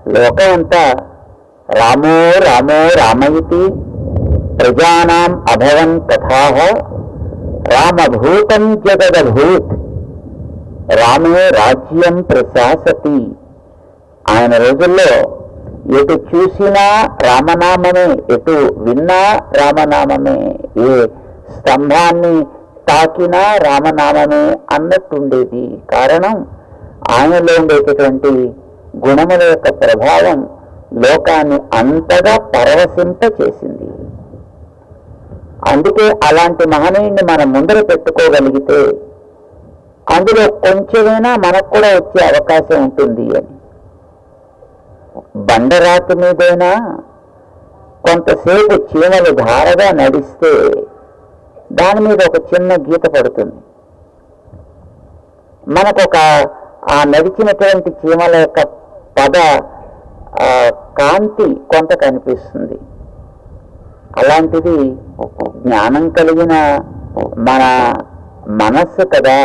లోకం అంతా రామో రామో రామయితి ప్రజానాం అభవన్ కథా రామభూతం జగదభూత్ రామే రాజ్యం ప్రశాసతి ఆయన రోజుల్లో ఎటు చూసినా రామనామమే ఎటు విన్నా రామనామమే ఏ స్తంభాన్ని తాకినా రామనామమే అన్నట్టుండేది కారణం ఆయనలో ఉండేటటువంటి గుణముల యొక్క ప్రభావం లోకాన్ని అంతగా పరవశింప చేసింది అందుకే అలాంటి మహనీయుడిని మనం ముందర పెట్టుకోగలిగితే అందులో కొంచెమైనా మనకు కూడా వచ్చే అవకాశం ఉంటుంది అని బండరాతి మీదైనా కొంతసేపు చీమలు ధారగా నడిస్తే దాని మీద ఒక చిన్న గీత పడుతుంది మనకు ఒక ఆ నడిచినటువంటి చీమల యొక్క పద ఆ, కాంతి కొంత కనిపిస్తుంది అలాంటిది జ్ఞానం కలిగిన మన మనస్సు కదా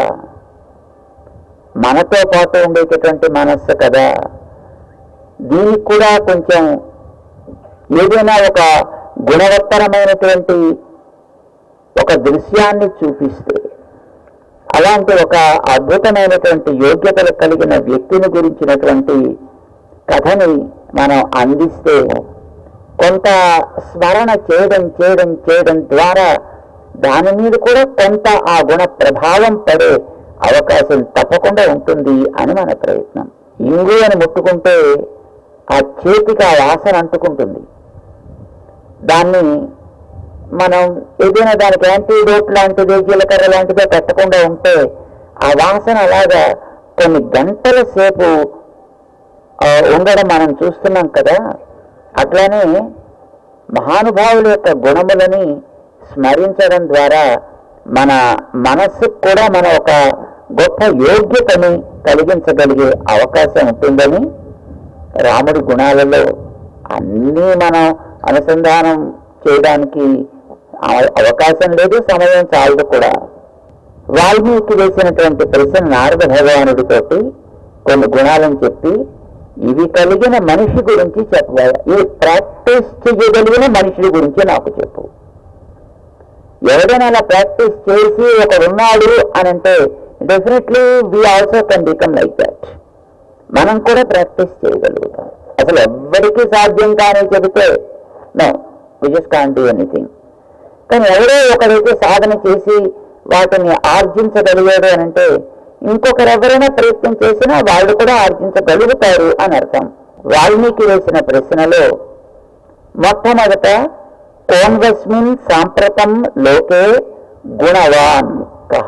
మనతో పాటు ఉండేటటువంటి మనస్సు కదా దీనికి కూడా కొంచెం ఏదైనా ఒక గుణవత్తరమైనటువంటి ఒక దృశ్యాన్ని చూపిస్తే అలాంటి ఒక అద్భుతమైనటువంటి యోగ్యతలు కలిగిన వ్యక్తిని గురించినటువంటి కథని మనం అందిస్తే కొంత స్మరణ చేయడం చేయడం చేయడం ద్వారా దాని మీద కూడా కొంత ఆ గుణ ప్రభావం పడే అవకాశం తప్పకుండా ఉంటుంది అని మన ప్రయత్నం ఇంగు అని ముట్టుకుంటే ఆ చేతికి ఆ వాసన అంటుకుంటుంది దాన్ని మనం ఏదైనా దానికి యాంటీడోట్ లాంటిది జీలకర్ర లాంటిదో పెట్టకుండా ఉంటే ఆ వాసన అలాగా కొన్ని గంటల సేపు ఆ, ఉండడం మనం చూస్తున్నాం కదా అట్లానే మహానుభావుల యొక్క గుణములని స్మరించడం ద్వారా మన మనస్సుకు కూడా మన ఒక గొప్ప యోగ్యతని కలిగించగలిగే అవకాశం ఉంటుందని రాముడి గుణాలలో అన్నీ మనం అనుసంధానం చేయడానికి అవ- అవకాశం లేదు సమయం చాలదు కూడా వాల్మీకి వేసినటువంటి ప్రశ్న నారద భగవానుడితోటి కొన్ని గుణాలను చెప్పి ఇవి కలిగిన మనిషి గురించి చెప్పబోయా ఇవి ప్రాక్టీస్ చేయగలిగిన మనిషి గురించి నాకు చెప్పు ఎవరైనా అలా ప్రాక్టీస్ చేసి ఒకడున్నాడు అని అంటే definitely we also can become like that మనం కూడా ప్రాక్టీస్ చేయగలుగుతాం అసలు ఎవ్వరికీ సాధ్యం కానీ చెబితే no we just can't do anything కానీ ఎవరో ఒకరైతే సాధన చేసి వాటిని ఆర్జించగలిగాడు అని అంటే ఇంకొకరు ఎవరైనా ప్రయత్నం చేసినా వాళ్ళు కూడా ఆర్జించగలుగుతారు అని అర్థం వాల్మీకి వేసిన ప్రశ్నలో మొట్టమొదట కోన్వస్మిన్ సాంప్రతం లోకే గుణవాన్ కహ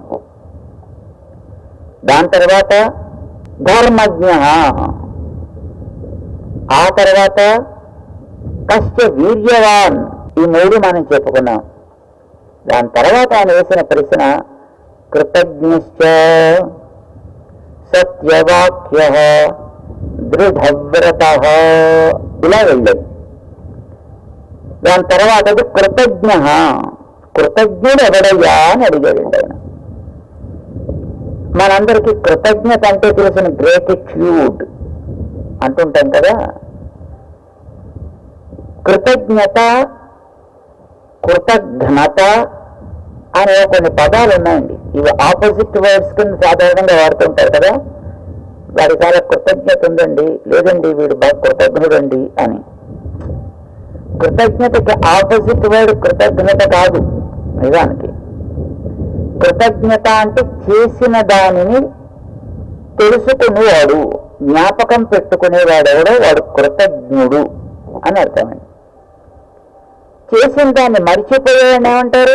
దాని తర్వాత ధర్మజ్ఞ ఆ తర్వాత కష్ట వీర్యవాన్ ఈ మూడు మనం చెప్పుకున్నాం దాని తర్వాత ఆయన వేసిన ప్రశ్న కృతజ్ఞశ్చ సత్యవాక్య దృఢవ్రత ఇలా వెళ్ళాడు దాని తర్వాత అది కృతజ్ఞ కృతజ్ఞుడు ఎవడయ్యా అని అడిగాడు ఆయన మనందరికీ కృతజ్ఞత అంటే తెలిసిన గ్రేటిట్యూడ్ అంటుంటాం కదా కృతజ్ఞత కృతజ్ఞత అనే కొన్ని పదాలు ఉన్నాయండి ఇవి ఆపోజిట్ వర్డ్స్ కింద సాధారణంగా వాడుతుంటారు కదా వాడి చాలా కృతజ్ఞత ఉందండి లేదండి వీడు బాగా కృతజ్ఞుడండి అని కృతజ్ఞతకి ఆపోజిట్ వర్డ్ కృతజ్ఞత కాదు నిజానికి కృతజ్ఞత అంటే చేసిన దానిని తెలుసుకునేవాడు జ్ఞాపకం పెట్టుకునేవాడెవడో వాడు కృతజ్ఞుడు అని అర్థమండి చేసిన దాన్ని మర్చిపోయేవాడిని ఏమంటారు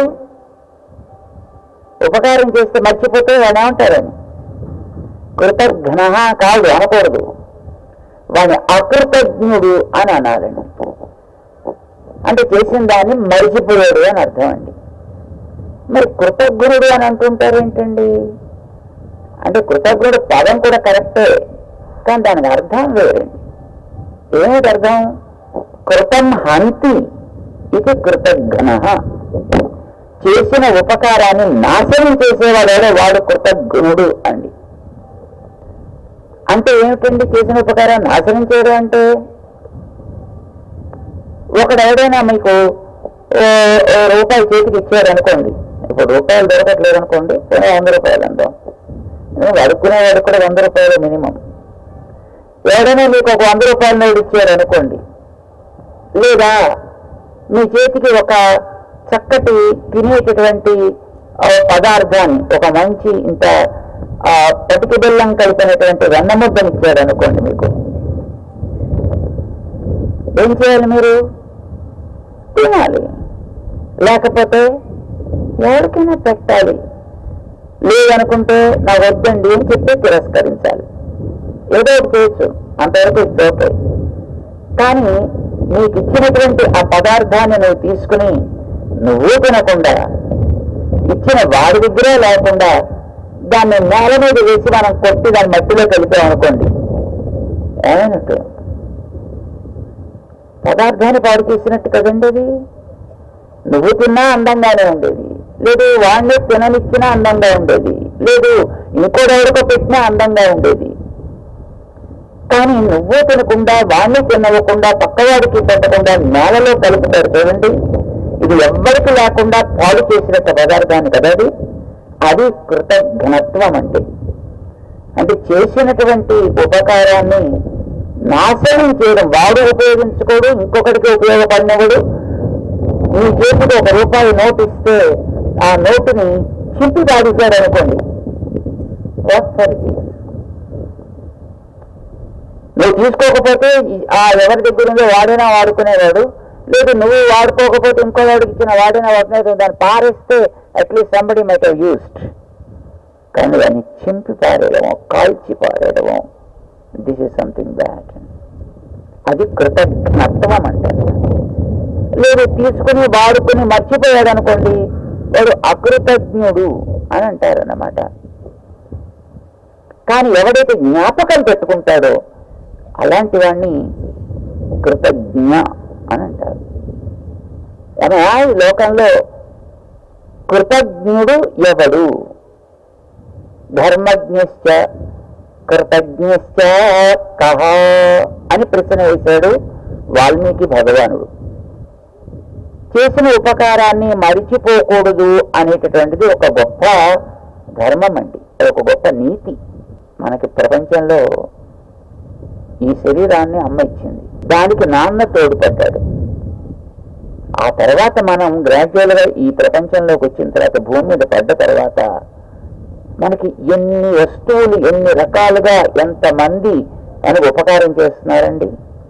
ఉపకారం చేస్తే మర్చిపోతే వాడు ఏమంటారని కృతజ్ఞ కాదు అనకూడదు వాడిని అకృతజ్ఞుడు అని అనాలండి అంటే చేసిన దాన్ని మరిచిపోయాడు అని అర్థం అండి మరి కృతజ్ఞుడు అని అంటుంటారు ఏంటండి అంటే కృతజ్ఞుడు పదం కూడా కరెక్టే కానీ దానికి అర్థం వేరండి ఏమిటి అర్థం కృతం హంతి ఇది కృతజ్ఞ చేసిన ఉపకారాన్ని నాశనం చేసేవాడేదో వాడు కృతజ్ఞుడు అండి అంటే ఏమిటండి చేసిన ఉపకారం నాశనం చేయడం అంటే ఒకడు ఎవడైనా మీకు ఓ ఓ రూపాయి చేతికి ఇచ్చారు అనుకోండి ఇప్పుడు రూపాయలు దొరకట్లేదు అనుకోండి పోనీ వంద రూపాయలు అందాం అడుక్కునేవాడు కూడా వంద రూపాయలు మినిమం ఎవడైనా మీకు ఒక వంద రూపాయల నోటు ఇచ్చారు అనుకోండి లేదా మీ చేతికి ఒక చక్కటి తినేటటువంటి ఆ, పదార్థాన్ని ఒక మంచి ఇంత ఆ, పటికి బెల్లం కలిపినటువంటి వెన్న ముద్దను ఇచ్చారు అనుకోండి మీకు ఏం చేయాలి మీరు తినాలి లేకపోతే ఎవరికైనా పెట్టాలి లేదనుకుంటే నా వద్దండి అని చెప్పి తిరస్కరించాలి ఏదో ఒకటి చేయొచ్చు అంతవరకు ఇట్స్ ఓకే కానీ నీకు ఇచ్చినటువంటి ఆ పదార్థాన్ని నువ్వు తీసుకుని నువ్వు తినకుండా ఇచ్చిన వాడి దగ్గరే లేకుండా దాన్ని నేల మీద వేసి మనం కొట్టి దాన్ని మట్టిలో కలిపాం అనుకోండి ఏమైనట్టు పదార్థాన్ని పాడు చేసినట్టు కదండి అది నువ్వు తిన్నా అందంగానే ఉండేది లేదు వాడిని తిననిచ్చినా అందంగా ఉండేది లేదు ఇంకోడెవరికో పెట్టినా అందంగా ఉండేది కానీ నువ్వు తినకుండా వాడిని తినవ్వకుండా పక్కవాడికి పెట్టకుండా నేలలో కలుపుతారు చూడండి ఇది ఎవ్వరికి లేకుండా పాడు చేసినట్టు పదార్థాన్ని కదా అది అది కృతజ్ఞత్వం అంటే అంటే చేసినటువంటి ఉపకారాన్ని నాశనం చేయడం వాడు ఉపయోగించుకోడు ఇంకొకటికి ఉపయోగపడినవాడు నీ చేతికి ఒక రూపాయి నోటు ఇస్తే ఆ నోటుని చింపి పాడేశాడు అనుకోండి What for it? నువ్వు తీసుకోకపోతే ఈ- ఆ ఎవరి దగ్గర ఉందో వాడైనా వాడుకునేవాడు లేదు నువ్వు వాడుకోకపోతే ఇంకో వాడికి ఇచ్చిన వాడైనా వాడుకునేది దాన్ని పారేస్తే అట్లీస్ట్ సంబడి మైట్ యూస్డ్ కానీ దాన్ని చింపి పారేయడము కాల్చి పారేయడము దిస్ ఇస్ సంథింగ్ బ్యాడ్ అది కృతజ్ఞత్వం అంటే లేదు తీసుకుని వాడుకుని మర్చిపోయాడు అనుకోండి వాడు అకృతజ్ఞుడు అని అంటారన్నమాట కానీ ఎవడైతే జ్ఞాపకం పెట్టుకుంటాడో అలాంటి వాడిని కృతజ్ఞ అని అంటారు ఏమయ్యా, ఈ లోకంలో కృతజ్ఞుడు ఎవడు ధర్మజ్ఞశ్చ కృతజ్ఞశ్చ కహ అని ప్రశ్న వేశాడు వాల్మీకి భగవానుడు చేసిన ఉపకారాన్ని మరిచిపోకూడదు అనేటటువంటిది ఒక గొప్ప ధర్మం అండి అది ఒక గొప్ప నీతి మనకి ప్రపంచంలో ఈ శరీరాన్ని అమ్మ ఇచ్చింది దానికి నాన్న తోడ్పడ్డాడు ఆ తర్వాత మనం గ్రాడ్యువల్ గా ఈ ప్రపంచంలోకి వచ్చిన తర్వాత భూమి మీద పడ్డ తర్వాత మనకి ఎన్ని వస్తువులు ఎన్ని రకాలుగా ఎంతమంది మనకు ఉపకారం చేస్తున్నారండి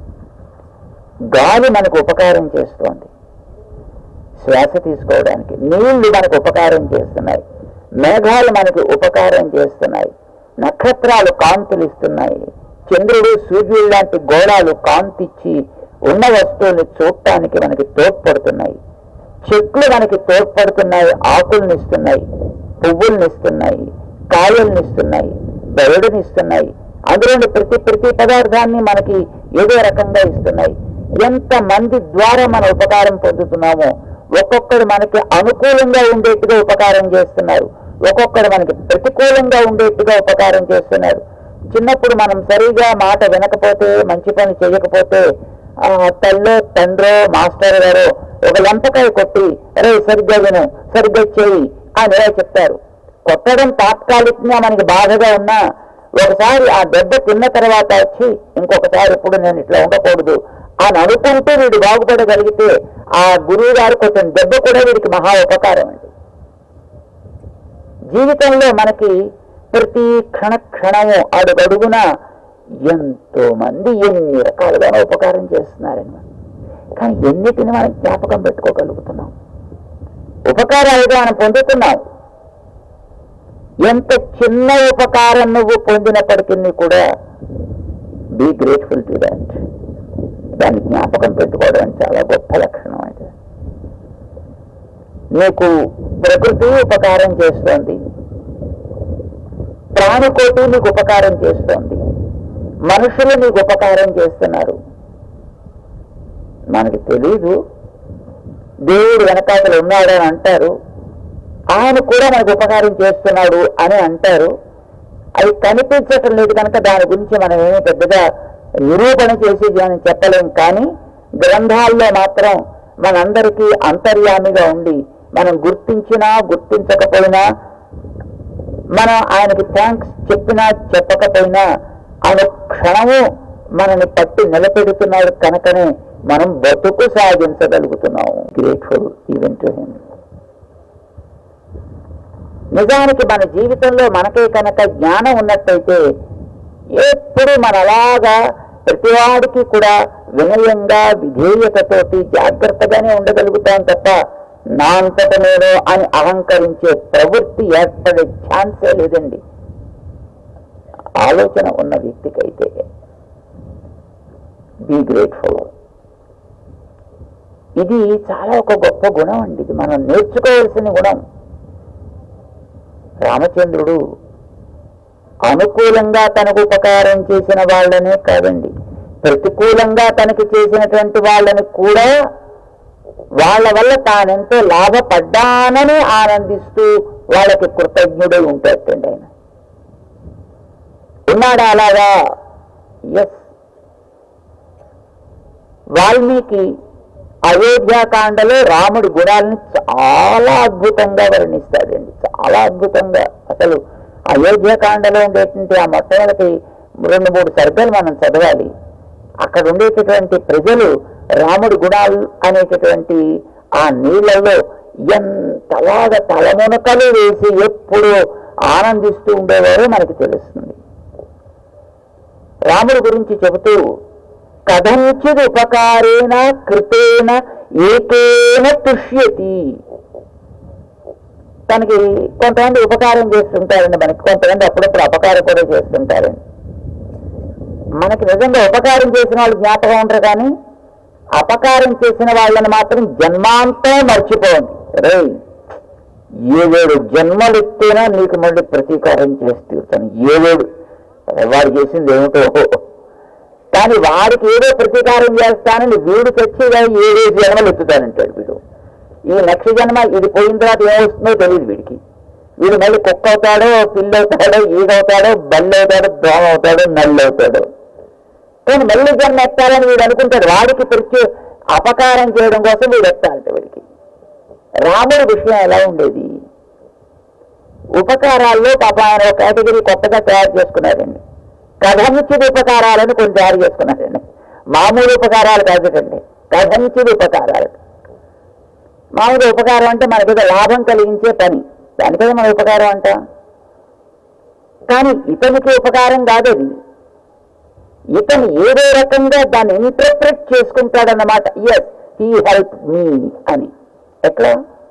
గాలి మనకు ఉపకారం చేస్తోంది శ్వాస తీసుకోవడానికి నీళ్లు మనకు ఉపకారం చేస్తున్నాయి మేఘాలు మనకి ఉపకారం చేస్తున్నాయి నక్షత్రాలు కాంతులు ఇస్తున్నాయి చంద్రుడు సూర్యుడు లాంటి గోళాలు కాంతిచ్చి ఉన్న వస్తువుల్ని చూడటానికి మనకి తోడ్పడుతున్నాయి చెట్లు మనకి తోడ్పడుతున్నాయి ఆకుల్ని ఇస్తున్నాయి పువ్వుల్ని ఇస్తున్నాయి కాయల్ని ఇస్తున్నాయి బెరడుని ఇస్తున్నాయి అందులోని ప్రతి ప్రతి పదార్థాన్ని మనకి ఏదో రకంగా ఇస్తున్నాయి ఎంత మంది ద్వారా మన ఉపకారం పొందుతున్నామో ఒక్కొక్కడు మనకి అనుకూలంగా ఉండేట్టుగా ఉపకారం చేస్తున్నారు ఒక్కొక్కడు మనకి ప్రతికూలంగా ఉండేట్టుగా ఉపకారం చేస్తున్నారు చిన్నప్పుడు మనం సరిగా మాట వినకపోతే మంచి పని చేయకపోతే ఆ తల్లో తండ్రో మాస్టర్ గారో ఒక లెంపకాయ కొట్టి అరే సరిగ్గా విను సరిగ్గా చేయి అని ఇలా చెప్తారు కొట్టడం తాత్కాలికంగా మనకి బాధగా ఉన్నా ఒకసారి ఆ దెబ్బ తిన్న తర్వాత వచ్చి ఇంకొకసారి ఎప్పుడు నేను ఇట్లా ఉండకూడదు అని అనుకుంటూ వీడు బాగుపడగలిగితే ఆ గురువు గారు కొంచెం దెబ్బ కూడా వీడికి మహా ఉపకారం అండి జీవితంలో మనకి ప్రతి క్షణ క్షణము అడుగడుగున ఎంతో మంది ఎన్ని రకాలుగా ఉపకారం చేస్తున్నారని కానీ ఎన్నిటిని మనం జ్ఞాపకం పెట్టుకోగలుగుతున్నాం ఉపకారాలుగా మనం పొందుతున్నాం ఎంత చిన్న ఉపకారం నువ్వు పొందినప్పటికీ కూడా బీ గ్రేట్ఫుల్ టు దాట్ దాన్ని జ్ఞాపకం పెట్టుకోవడం చాలా గొప్ప లక్షణం అయితే నీకు ప్రకృతి ఉపకారం చేస్తోంది ప్రాణికోటి నీకు ఉపకారం చేస్తోంది మనుషులు నీకు ఉపకారం చేస్తున్నారు మనకి తెలీదు దేవుడు వెనకాతలు ఉన్నాడని అంటారు ఆయన కూడా మనకు ఉపకారం చేస్తున్నాడు అని అంటారు అవి కనిపించటం లేదు కనుక దాని గురించి మనం ఏమీ పెద్దగా నిరూపణ చేసి మనం చెప్పలేం కానీ గ్రంథాల్లో మాత్రం మనందరికీ అంతర్యామిగా ఉండి మనం గుర్తించినా గుర్తించకపోయినా మనం ఆయనకి థ్యాంక్స్ చెప్పినా చెప్పకపోయినా అనుక్షణము మనని పట్టి నిలబెడుతున్నాడు కనుకనే మనం బతుకు సాగించగలుగుతున్నాము గ్రేట్ఫుల్ ఈవెన్ టు హిమ్ నిజానికి మన జీవితంలో మనకే కనుక జ్ఞానం ఉన్నట్టయితే ఎప్పుడు మన అలాగా ప్రతివాడికి కూడా వినయంగా విధేయతతోటి జాగ్రత్తగానే ఉండగలుగుతాం తప్ప నా అంతట నేను అని అహంకరించే ప్రవృత్తి ఏర్పడే ఛాన్సే లేదండి ఆలోచన ఉన్న వ్యక్తికైతే బీ గ్రేట్ఫుల్ ఇది చాలా ఒక గొప్ప గుణం అండి ఇది మనం నేర్చుకోవాల్సిన గుణం రామచంద్రుడు అనుకూలంగా తనకు ఉపకారం చేసిన వాళ్ళనే కాదండి ప్రతికూలంగా తనకి చేసినటువంటి వాళ్ళని కూడా వాళ్ళ వల్ల తానెంతో లాభపడ్డానని ఆనందిస్తూ వాళ్ళకి కృతజ్ఞుడై ఉంటాడండి ఆయన ఉన్నాడా అలాగా ఎస్ వాల్మీకి అయోధ్యాకాండలో రాముడి గుణాలని చాలా అద్భుతంగా వర్ణిస్తాడండి చాలా అద్భుతంగా అసలు అయోధ్యాకాండలో ఉండేటువంటి ఆ మొట్టమొదటి రెండు మూడు సర్గలు మనం చదవాలి అక్కడ ఉండేటటువంటి ప్రజలు రాముడి గుణాలు అనేటటువంటి ఆ నీళ్ళలో ఎంతలాగా తలమునకలు వేసి ఎప్పుడూ ఆనందిస్తూ ఉండేవారో మనకి తెలుస్తుంది రాముడి గురించి చెబుతూ కథంచిద్ ఉపకారేణ కృతేన ఏకేన తుష్యతి తనకి కొంతమంది ఉపకారం చేస్తుంటారండి మనకి కొంతమంది అప్పుడప్పుడు అపకారం కూడా చేస్తుంటారండి మనకి నిజంగా ఉపకారం చేసిన వాళ్ళు జ్ఞాపకం ఉంటారు కానీ అపకారం చేసిన వాళ్ళని మాత్రం జన్మాంతం మర్చిపోండి రే ఏడేడు జన్మలు ఎత్తేనా నీకు మళ్ళీ ప్రతీకారం చేసి తీరుతాను ఏడేడు వాడు చేసింది ఏమిటో కానీ వాడికి ఏదో ప్రతీకారం చేస్తానని వీడు చచ్చిగా ఏడేడు జన్మలు ఎత్తుతానంటాడు వీడు ఈ లక్ష జన్మ ఇది పోయిన తర్వాత ఏమొస్తుందో తెలియదు వీడికి వీడు మళ్ళీ కుక్క అవుతాడో పిల్లి అవుతాడో ఈగవుతాడో బల్లి అవుతాడో దోమ అవుతాడో నల్లి అవుతాడో కానీ మళ్ళీ జన్మ ఎత్తాలని వీడు అనుకుంటాడు వాడికి ప్రతి అపకారం చేయడం కోసం వీడు ఎత్తాలంట వీడికి రాముడి విషయం ఎలా ఉండేది ఉపకారాల్లో పాప ఆయన ఒక కేటగిరీ కొత్తగా తయారు చేసుకున్నారండి కథంచిది ఉపకారాలను కొన్ని తయారు చేసుకున్నారండి మామూలు ఉపకారాలు కాదండి కథంచిది ఉపకారాలు మామూలు ఉపకారం అంటే మనకి లాభం కలిగించే పని దానికదే మన ఉపకారం అంట కానీ ఇతనికి ఉపకారం కాదు అది ఇతను ఏదో రకంగా దాన్ని ఇంటర్ప్రెట్ చేసుకుంటాడన్నమాట ఎస్ హీ హెల్ప్ మీ అని ఎట్లా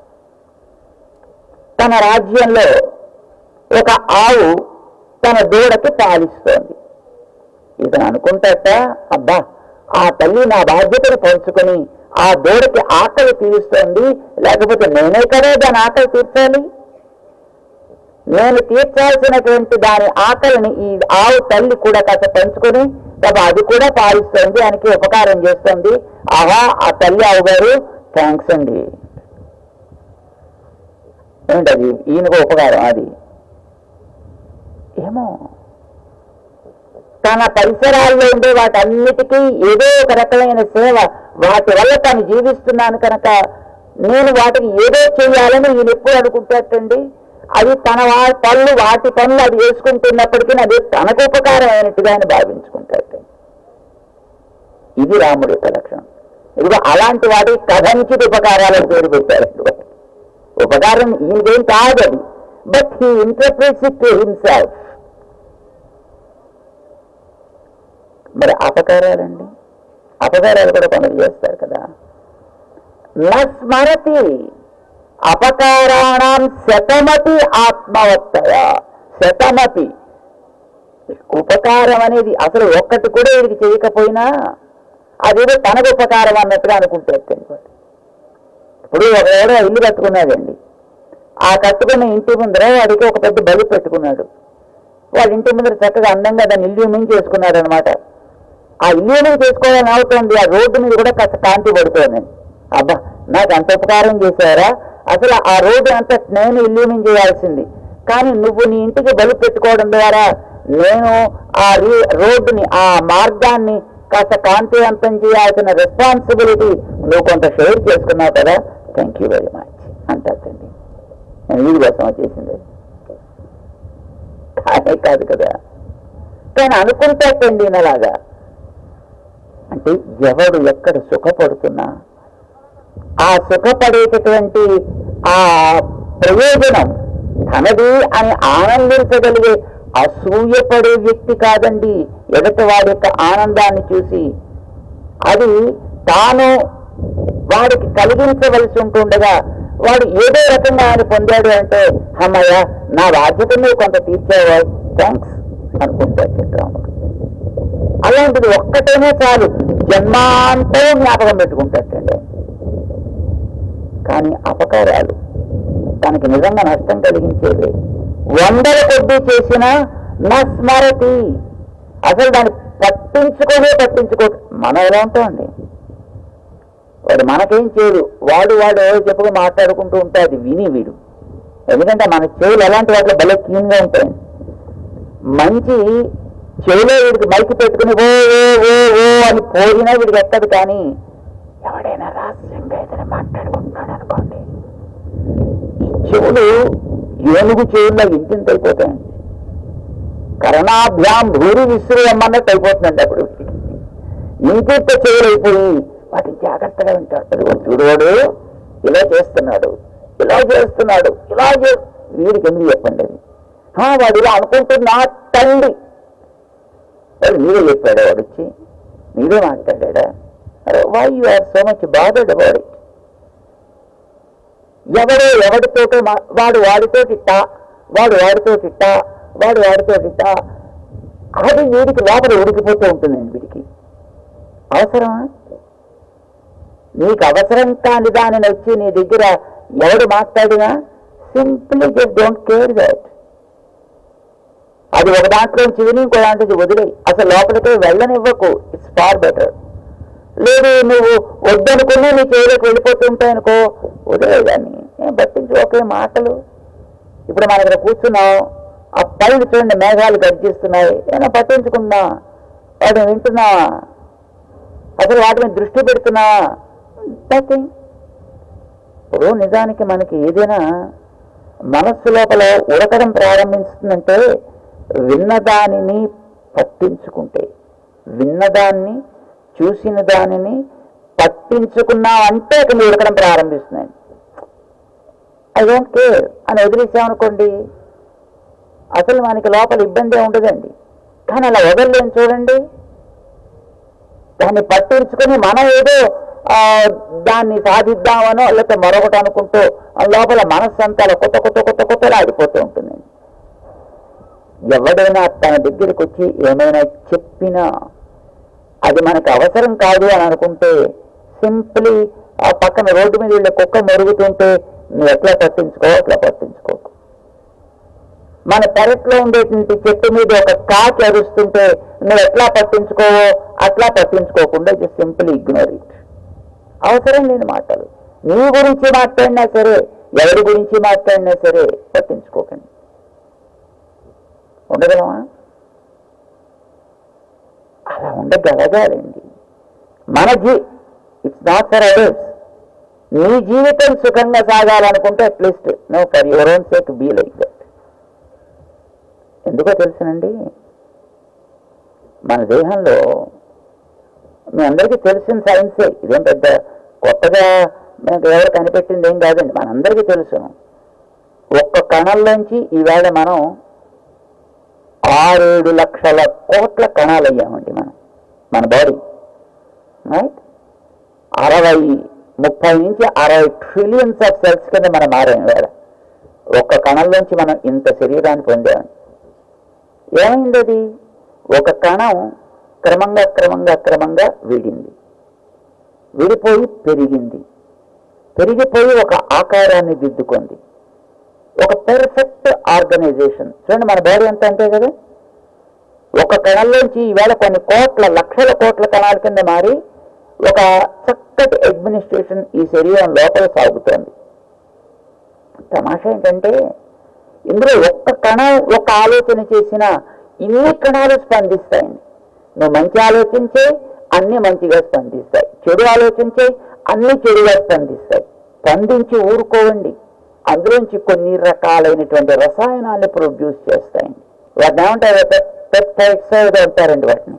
తన రాజ్యంలో ఒక ఆవు తన దూడకి పాలిస్తోంది ఇతను అనుకుంటాట అబ్బా ఆ తల్లి నా బాధ్యతను పంచుకొని ఆ దూడకి ఆకలి తీరుస్తోంది లేకపోతే నేనే కదా దాని ఆకలి తీర్చాలి నేను తీర్చాల్సినటువంటి దాని ఆకలిని ఈ ఆవు తల్లి కూడా కాస్త పంచుకొని పాప అది కూడా పాలిస్తోంది దానికి ఉపకారం చేస్తుంది ఆహా ఆ తల్లి ఆవు గారు థ్యాంక్స్ అండి ఏంటది ఈయనకు ఉపకారం అది ఏమో తన పరిసరాల్లో ఉండే వాటన్నిటికీ ఏదో ఒక రకమైన సేవ వాటి వల్ల తాను జీవిస్తున్నాను కనుక నేను వాటికి ఏదో చేయాలని ఈయన ఎప్పుడు అనుకుంటాటండి అది తన వా పనులు వాటి పనులు అది చేసుకుంటున్నప్పటికీ అది తనకు ఉపకారం అయినట్టుగా ఆయన భావించుకుంటాడు ఇది రాముడి యొక్క లక్షణం ఇదిగో అలాంటి వాటి కథంచిత ఉపకారాలను పేరు పెట్టారు ఉపకారం ఈయనదేం కాదు అది but he interprets it to himself మరి అపకారాలండి అపకారాలు కూడా పనులు చేస్తారు కదా నా స్మరతి అపకారాణం శతమతి ఆత్మవత్తయ శతమతి ఉపకారం అనేది అసలు ఒక్కటి కూడా వీడికి చేయకపోయినా అదేదో తనకు ఉపకారం అన్నట్టుగా అనుకుంటే ఇప్పుడు ఒక ఎవడో ఇల్లు కట్టుకున్నాడండి ఆ కట్టుకున్న ఇంటి ముందర వాడికి ఒక పెద్ద బలి పెట్టుకున్నాడు వాడి ఇంటి ముందర చక్కగా అందంగా దాన్ని ఇల్యూమింగ్ చేసుకున్నాడు అనమాట ఆ ఇల్యూమింగ్ చేసుకోవాలని అవుతుంది ఆ రోడ్డు మీద కూడా కాస్త కాంతి పడుతోంది అబ్బా నాకు అంత ఉపకారం చేశారా అసలు ఆ రోడ్డు అంతా నేను ఇల్యూమింగ్ చేయాల్సింది కానీ నువ్వు నీ ఇంటికి బలి పెట్టుకోవడం ద్వారా నేను ఆ రీ- రోడ్డుని ఆ మార్గాన్ని కాస్త కాంతివంతం చేయాల్సిన రెస్పాన్సిబిలిటీ నువ్వు కొంత షేర్ చేసుకున్నావు కదా థ్యాంక్ యూ వెరీ మచ్ అంటారండి నేను వీడి కోసం చేసింది కాదే కాదు కదా కానీ అనుకుంటాటండి ఈయనలాగా అంటే ఎవడు ఎక్కడ సుఖపడుతున్నా ఆ సుఖపడేటటువంటి ఆ ప్రయోజనం తనది అని ఆనందించగలిగే అసూయపడే వ్యక్తి కాదండి ఎదుటి వాడి యొక్క ఆనందాన్ని చూసి అది తాను వాడికి కలిగించవలసి ఉంటుండగా వాడు ఏదో రకంగా ఆయన పొందాడు అంటే అమ్మయ్య నా బాధ్యత నువ్వు కొంత తీర్చేవా థ్యాంక్స్ అనుకుంటాడు రాముడు అలాంటిది ఒక్కటేనే చాలు జన్మాంతం జ్ఞాపకం పెట్టుకుంటాడండి కానీ అపకారాలు తనకి నిజంగా నష్టం కలిగించేవి వందల కొద్దీ చేసిన నా స్మరతి అసలు దాన్ని పట్టించుకోనే పట్టించుకో మనం ఎలా ఉంటామండి వాడు మనకేం చేయడు వాడు వాడు ఏదో చెప్పుకు మాట్లాడుకుంటూ ఉంటే అది విని వీడు ఎందుకంటే మన చెవులు ఎలాంటి వాటిలో భలే క్లీన్గా ఉంటాయి మంచి చెవిలో వీడికి మైకి పెట్టుకుని ఓ ఓ ఓ ఓ అని పోయినా వీడికి ఎక్కదు కానీ ఎవడైనా రహస్యంగా ఏదైనా మాట్లాడుకుంటున్నాడు అనుకోండి ఈ చెవులు ఏనుగు చెవుల్లో ఇంటింత అయిపోతాయండి కరణాభ్యాం భూరి విసురు అమ్మన్నట్టు అయిపోతుందండి అప్పుడు ఇంటింత చెవులు అయిపోయి వాటిని జాగ్రత్తగా వింటాడు అదిగో చూడవాడు ఇలా చేస్తున్నాడు ఇలా చేస్తున్నాడు ఇలా చే వీడికి ఎందుకు చెప్పండి అది "హా, వాడు ఇలా అనుకుంటున్నా తండ్రి వాడు మీరే చెప్పాడు వాడు వచ్చి మీరే మాట్లాడా అరే why you are so much bothered about it ఎవడో ఎవడితోటో మా- వాడు వాడితోటి టా వాడు వాడితోటి టా వాడు వాడితోటి టా అది వీడికి లోపల ఉడికిపోతూ ఉంటుందండి వీడికి అవసరమా నీకు అవసరం కాని దానిని వచ్చి నీ దగ్గర ఎవడు మాట్లాడినా simply just don't care that అది ఒక దాంట్లో చివిని ఇంకో దాంట్లో వదిలే అసలు లోపలికి వెళ్ళనివ్వకు ఇట్స్ ఫార్ బెటర్ లేదు నువ్వు వద్దనుకుని నీ చెవులకు వెళ్ళిపోతుంటాయనుకో వదిలేదాన్ని నేను పట్టించుకోకే మాటలు ఇప్పుడు మన ఇక్కడ కూర్చున్నాం ఆ పైన చూడండి మేఘాలు గర్జిస్తున్నాయి ఏమైనా పట్టించుకున్నా వాటిని వింటున్నావా అసలు వాటి మీద దృష్టి పెడుతున్నావా నథింగ్ ఇప్పుడు నిజానికి మనకి ఏదైనా మనస్సు లోపల ఉడకడం ప్రారంభిస్తుందంటే విన్నదానిని పట్టించుకుంటే విన్నదాన్ని చూసిన దానిని పట్టించుకున్నామంటే అక్కడ ఉడకడం ప్రారంభిస్తున్నాయి ఐ డోంట్ కేర్ అని వదిలేసామనుకోండి అసలు మనకి లోపల ఇబ్బంది ఉండదండి కానీ అలా వదలలేం చూడండి దాన్ని పట్టించుకొని మనం ఏదో ఆ, దాన్ని సాధిద్దామనో లేకపోతే మరొకటి అనుకుంటూ ఆ లోపల మనస్సు అంతా అలా కొత్త కొత్త కొత్త కొత్తలా ఆడిపోతూ ఉంటుందండి ఎవడైనా తన దగ్గరికి వచ్చి ఏమైనా చెప్పినా అది మనకు అవసరం కాదు అని అనుకుంటే సింప్లీ ఆ పక్కన రోడ్డు మీద వెళ్ళే కుక్క మరుగుతుంటే నువ్వు ఎట్లా పట్టించుకో అట్లా పట్టించుకోకు మన పెరట్లో ఉండేటువంటి చెట్టు మీద ఒక కాకి అరుస్తుంటే నువ్వు ఎట్లా పట్టించుకోవో అట్లా పట్టించుకోకుండా జస్ట్ సింపుల్ ఇగ్నోర్ ఇట్ అవసరం లేని మాటలు నీ గురించి మాట్లాడినా సరే ఎవరి గురించి మాట్లాడినా సరే పట్టించుకోకండి ఉండగలమా అలా ఉండగలగాలండి మన జీ ఇట్స్ నాట్ ఫర్ అదర్స్ నీ జీవితం సుఖంగా సాగాలనుకుంటే at least no for your own sake be like that ఎందుకో తెలుసునండి మన దేహంలో మీ అందరికీ తెలిసిన సైన్సే ఇదేం పెద్ద కొత్తగా మనకు ఎవరు కనిపెట్టింది ఏం కాదండి మనందరికీ తెలుసు ఒక్క కణంలోంచి ఈవేళ మనం ఆరేడు లక్షల కోట్ల కణాలు అయ్యామండి మనం మన బాడీ రైట్ అరవై ముప్పై నుంచి అరవై ట్రిలియన్స్ ఆఫ్ సెల్స్ కింద మనం మారాం వేళ ఒక్క కణంలోంచి మనం ఇంత శరీరాన్ని పొందాం ఏమైంది అది ఒక కణం క్రమంగా క్రమంగా క్రమంగా వీడింది విడిపోయి పెరిగింది పెరిగిపోయి ఒక ఆకారాన్ని దిద్దుకుంది ఒక పెర్ఫెక్ట్ ఆర్గనైజేషన్ చూడండి మన బాడీ ఎంత అంతే కదా ఒక కణంలోంచి ఈవేళ కొన్ని కోట్ల లక్షల కోట్ల కణాల కింద మారి ఒక చక్కటి అడ్మినిస్ట్రేషన్ ఈ శరీరం లోపల సాగుతోంది తమాషా ఏంటంటే ఇందులో ఒక్క కణం ఒక ఆలోచన చేసినా ఇన్ని కణాలు స్పందిస్తాయండి నువ్వు మంచి ఆలోచించే అన్ని మంచిగా స్పందిస్తాయి చెడు ఆలోచించే అన్ని చెడుగా స్పందిస్తాయి స్పందించి ఊరుకోవండి అందులోంచి కొన్ని రకాలైనటువంటి రసాయనాలు ప్రొడ్యూస్ చేస్తాయండి వాటిని ఏమంటారు పెప్టైడ్స్ ఏదో అంటారండి వాటిని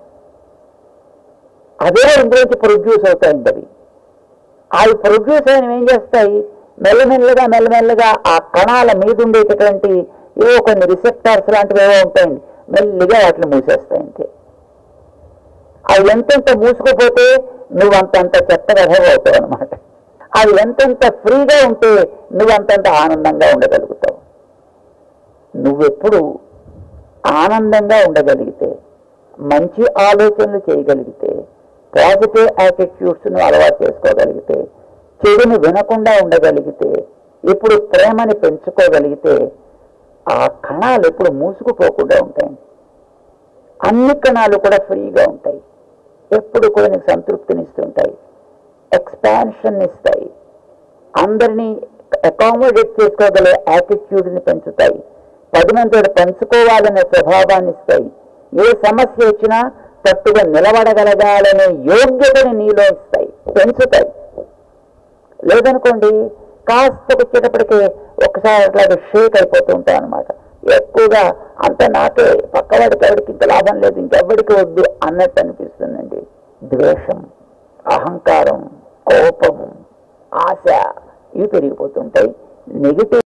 అదే ఇందులోంచి ప్రొడ్యూస్ అవుతాయండి అవి అవి ప్రొడ్యూస్ అయినవి ఏం చేస్తాయి మెల్లమెల్లగా మెల్లమెల్లగా ఆ కణాల మీద ఉండేటటువంటి ఏవో కొన్ని రిసెప్టార్స్ లాంటివి ఏవో ఉంటాయండి మెల్లిగా వాటిని మూసేస్తాయి అంతే అవి ఎంతెంత మూసుకుపోతే నువ్వు అంతంత చెత్తగా అవుతావు అనమాట అవి ఎంతెంత ఫ్రీగా ఉంటే నువ్వు అంతంత ఆనందంగా ఉండగలుగుతావు నువ్వెప్పుడు ఆనందంగా ఉండగలిగితే మంచి ఆలోచనలు చేయగలిగితే పాజిటివ్ యాటిట్యూడ్స్ను అలవాటు చేసుకోగలిగితే చెడుని వినకుండా ఉండగలిగితే ఇప్పుడు ప్రేమని పెంచుకోగలిగితే ఆ కణాలు ఎప్పుడు మూసుకుపోకుండా ఉంటాయి అన్ని కణాలు కూడా ఫ్రీగా ఉంటాయి ఎప్పుడు కూడా నీకు సంతృప్తినిస్తుంటాయి ఎక్స్పాన్షన్ ఇస్తాయి అందరినీ అకామిడేట్ చేసుకోగలే యాటిట్యూడ్ని పెంచుతాయి పది మందితో పంచుకోవాలనే స్వభావాన్ని ఇస్తాయి ఏ సమస్య వచ్చినా తట్టుగా నిలబడగలగాలనే యోగ్యతని నీలో ఇస్తాయి పెంచుతాయి లేదనుకోండి కాస్త వచ్చేటప్పటికి ఒకసారి అట్లాగే షేక్ అయిపోతూ ఉంటాయి అనమాట ఎక్కువగా అంత నాకే పక్కవాడికి ఎవరికి ఇంత లాభం లేదు ఇంకెవ్వడికి వద్దు అన్నట్టు అనిపిస్తుందండి ద్వేషం అహంకారం కోపము ఆశ ఇవి పెరిగిపోతుంటాయి నెగిటివ్